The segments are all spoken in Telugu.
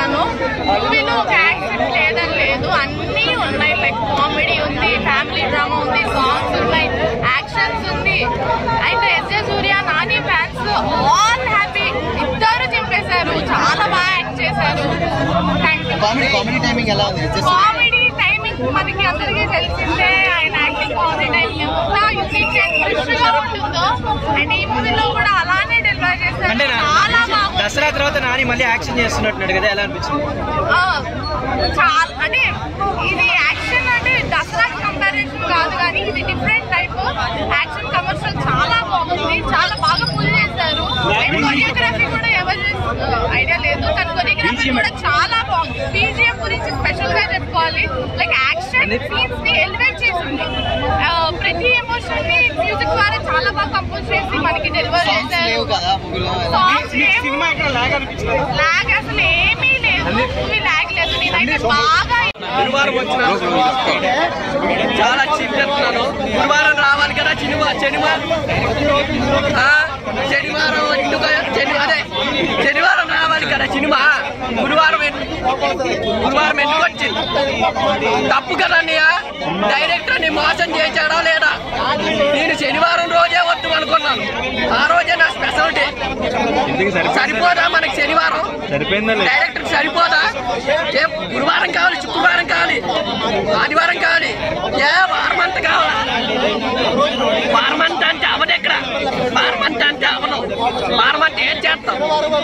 చూసాను మూవీలో ఒక యాక్షన్ లేదని లేదు అన్నీ ఉన్నాయి లైక్ కామెడీ ఉంది ఫ్యామిలీ డ్రామా ఉంది సాంగ్స్ ఉన్నాయి యాక్షన్స్ ఉంది అండ్ ఎస్ఏ Surya Nani fans all happy ఇద్దరు చింపేశారు చాలా బాగా యాక్ట్ చేశారు thank you comedy comedy timing ఎలా ఉంది Just- కామెడీ టైమింగ్ మనకి అందరికీ తెలిసిందే ఆయన యాక్టింగ్ కామెడీ టైమింగ్ ఎంత యూనిక్ అండ్ ఫ్రెష్ గా ఉంటుందో అండ్ ఈ మూవీలో కూడా అలానే డెలివర్ చేశారు అంటే నా- చాలా బాగుంది దసరా తర్వాత నాని మళ్ళీ యాక్షన్ చేస్తున్నట్టున్నాడు కదా ఎలా అనిపించింది ఆ, చాలా అంటే ఇది యాక్షన్ అంటే దసరా కంపారిజన్ కాదు కానీ ఇది డిఫరెంట్ టైప్ యాక్షన్ కమర్షియల్ చాలా బాగుంది చాలా బాగా పూజ చేశారు అండ్ కొరియోగ్రఫీ కూడా ఎవరు ఐడియా లేదు కానీ కొరియోగ్రఫీ కూడా చాలా బాగుంది బీజిఎం గురించి స్పెషల్ గా చెప్పుకోవాలి లైక్ యాక్షన్ సీన్స్ ని ఎలివేట్ చేసింది ఆ, ప్రతి ఎమోషన్ ని మ్యూజిక్ ద్వారా చాలా బాగా కంపోజ్ చేసి మనకి డెలివర్ సాంగ్స్ చేశారు లేవు కదా మూవీలో సాంగ్స్ లేవు లాగ్ అసలు ఏమీ లేదు మూవీ లాగ్ లేదు నేనైతే బాగా గురువారం వచ్చిన చాలా చీప్ చెప్తున్నాను గురువారం రావాలి కదా సినిమా శనివారం ఆ, శనివారం ఎందుకు శని అదే శనివారం రావాలి కదా సినిమా గురువారం ఎన్- గురువారం ఎందుకు వచ్చింది తప్పు కదా అన్నయ్య డైరెక్టర్ ని మోసం చేశాడా లేదా నేను శనివారం రోజే వద్దు అనుకున్నాను ఆ రోజే నా స్పెషాలిటీ సరిపోదా మనకి శనివారం డైరెక్టర్ సరిపోదా ఏ గురువారం కావాలి శుక్రవారం కావాలి ఆదివారం కావాలి ఏ వారం అంతా కావాలా వారం అంతా అంటే అవదు ఎక్కడ వారం అంతా అంటే అవను వారం అంతా ఏం చేస్తాం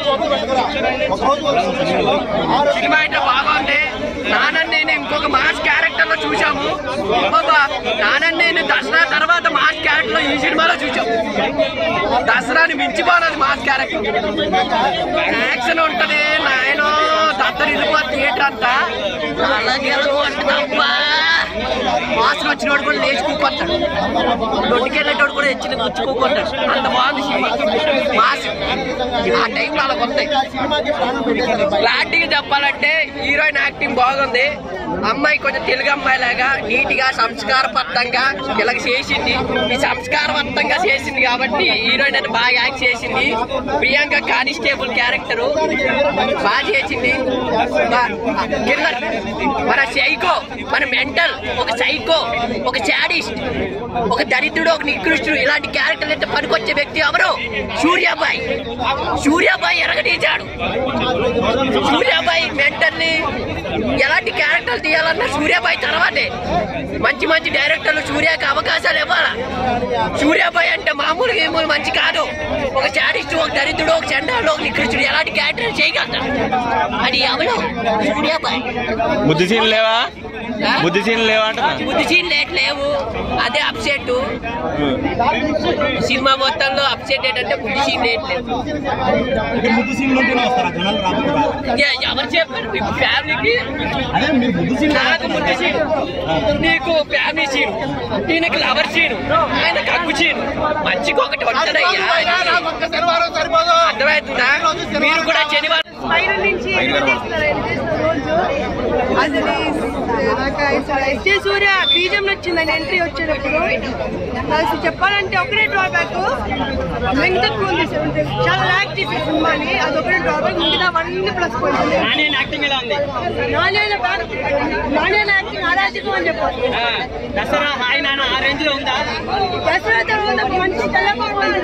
సినిమా అయితే బాగుంది నానని నేను ఇంకొక మాస్ క్యారెక్టర్ లో చూసాము బాబా నానని నేను దసరా తర్వాత మాస్ క్యారెక్టర్ లో ఈ సినిమాలో చూసాం దసరాని మించిపోనది మాస్ క్యారెక్టర్ యాక్షన్ ఉంటది నాయన దత్తరి వెళ్ళిపోతుంది థియేటర్ అంతా అలాగే అబ్బా మాస్టర్ వచ్చినోడు కూడా లేచి కూకొస్తాడు దొడ్డికెళ్ళేటోడు కూడా ఎచ్చిన వచ్చి కూకొస్తాడు అంత బాగుంది సినిమా మాస్ ఆ టైంలో అలా వస్తాయి క్లారిటీగా చెప్పాలంటే హీరోయిన్ యాక్టింగ్ బాగుంది అమ్మాయి కొంచెం తెలుగు అమ్మాయి లాగా నీట్ గా సంస్కారబద్ధంగా ఇలాగ చేసింది ఈ సంస్కారవంతంగా చేసింది కాబట్టి హీరోయిన్ అని బాగా యాక్ట్ చేసింది ప్రియాంక కానిస్టేబుల్ క్యారెక్టర్ బాగా చేసింది బా- కిల్లర్ మన సైకో మన మెంటల్ ఒక సైకో ఒక చాడిస్ట్ ఒక దరిద్రుడు ఒక నికృష్టుడు ఇలాంటి క్యారెక్టర్ అయితే పనికొచ్చే వ్యక్తి ఎవరు సూర్యాబాయ్ సూర్యాబాయ్ ఎరగదీశాడు సూర్యాబాయ్ మెంటల్ ని ఎలాంటి క్యారెక్టర్ తీయాలన్నా సూర్యాబాయ్ తర్వాతే మంచి మంచి డైరెక్టర్లు సూర్యకి అవకాశాలు ఇవ్వాలా సూర్యాబాయ్ అంటే మామూలు ఏమూలు మంచి కాదు ఒక చాడిస్ట్ ఒక దరిద్రుడు ఒక చండాడు ఒక నికృష్టుడు ఎలాంటి క్యారెక్టర్ చేయగలుగుతాడు అది ఎవరు సూర్యాబాయ్ బుద్ధి సీన్ లేవా ఆ? బుద్ధి సీన్ లేవా అంటున్నా బుద్ధి సీన్ లేట్ లేవు అదే అప్సెట్ సినిమా మొత్తంలో అప్సెట్ ఏంటంటే బుద్ధి సీన్ లేట్ లేవు ఏ, ఎవరు చెప్పారు మీకు ఫ్యామిలీకి నాకు బుద్ధి సీన్ నీకు ఫ్యామిలీ సీన్ ఈయనకి లవర్ సీన్ ఆయనకు అగ్గు సీన్ మంచిగా ఒకటి ఉంటుందయ్యా అర్థమవుతుందా మీరు కూడా శనివారం పైన నుంచి తీసిన రోజు అసలు నాకు అసలు ఎస్జే సూర్య బీజం నచ్చిందని ఎంట్రీ వచ్చేటప్పుడు అసలు చెప్పాలంటే ఒకటే డ్రాబ్యాక్ లెంగ్ తక్కువ ఉంది చాలా లాక్ చేసే సినిమాని అది ఒకటే డ్రాబ్యాక్ మిగతా అవన్నీ ప్లస్ పాయింట్ నాని యాక్టింగ్ ఎలా ఉంది నాణ్యాల నాణ్యాల యాక్టింగ్ అరాజకం అని చెప్పాలి ఆ, దసరా హాయ్ నాన్న ఆ రేంజ్ లో ఉందా దసరా తర్వాత మంచి తెల్లబాగుంది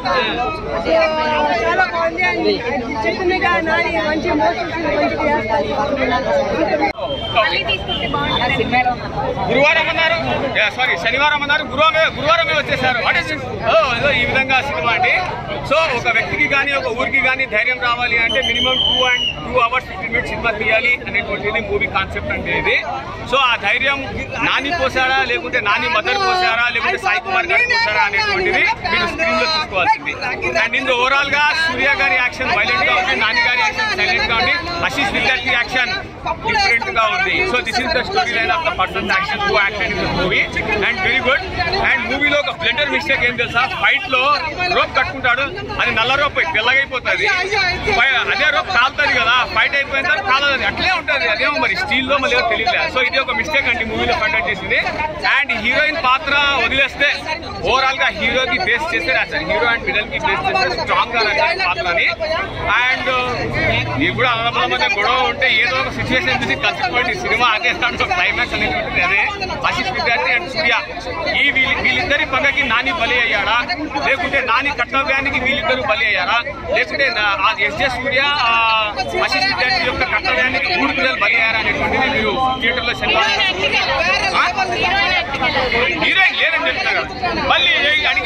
చాలా బాగుంది అండ్ చెట్టునిగా నాని మంచి మోసం మంచి చేస్తారు మళ్ళీ తీసుకుంటే బాగుంటుంది గురువారం అన్నారు సారీ శనివారం అన్నారు గురువారం గురువారమే వచ్చేసారు వాట్ ఇస్ ఈ విధంగా సినిమా అండి సో ఒక వ్యక్తికి కానీ ఒక ఊరికి కానీ ధైర్యం రావాలి అంటే minimum two and two hours fifteen minutes సినిమా తీయాలి అనేటువంటిది మూవీ కాన్సెప్ట్ అంటే ఇది సో ఆ ధైర్యం నాని పోసారా లేకుంటే నాని మదర్ పోసారా లేకుంటే సాయి కుమార్ గారు పోసారా అనేటువంటిది మీరు స్క్రీన్ లో చూసుకోవాల్సింది అండ్ ఇందు ఓవరాల్ గా సూర్య గారి యాక్షన్ వైలెంట్ గా ఉంది నాని గారి యాక్షన్ సైలెంట్ గా ఉంది ఆశీష్ విద్యార్థి యాక్షన్ డిఫరెంట్ గా ఉంది so this is the story line of the person action two acted in this movie and very good and మూవీలో ఒక బ్లెండర్ మిస్టేక్ ఏం తెలుసా ఫైట్ లో రోప్ కట్టుకుంటాడు అది నల్ల రోప్ తెల్లగైపోతుంది పై- అదే రోప్ కాలుతుంది కదా ఫైట్ అయిపోయిన తర్వాత కాలదు అట్లే ఉంటుంది అదేమో మరి స్టీల్ లో మళ్ళీ తెలియదు సో ఇది ఒక మిస్టేక్ అండి మూవీలో కండక్ట్ చేసింది అండ్ హీరోయిన్ పాత్ర వదిలేస్తే ఓవరాల్ గా హీరోకి బేస్ చేస్తే అసలు హీరో అండ్ విలన్ కి బేస్ చేస్తే స్ట్రాంగ్ గా నచ్చిన పాత్రని అండ్ ఇది కూడా అన్నదమ్ముల మధ్య గొడవ ఉంటే ఏదో ఒక సిచ్యువేషన్ చూసి కలిసిపోయింది సినిమా అదే దాంట్లో క్లైమాక్స్ అనేది ఉంటుంది అదే ఆశిష్ విద్యార్థి అండ్ సూర్య ఈ వీళ్ళ వీళ్ళిద్దరి పగకి నాని బలి అయ్యాడా లేకుంటే నాని కర్తవ్యానికి వీళ్ళిద్దరు బలి అయ్యారా లేకుంటే నా- ఆ ఎస్ జే సూర్య ఆ ఆశిష్ విద్యార్థి యొక్క కర్తవ్యానికి మూడు పిల్లలు బలి అయ్యారా అనేటువంటిది మీరు థియేటర్ లో శనివారం హీరోయిన్ ఎట్టుకెళ్ళారు హీరోయిన్ ఎట్టుకెళ్ళారు హీరోయిన్ లేదని చెప్తున్నారు మళ్ళీ అడిగి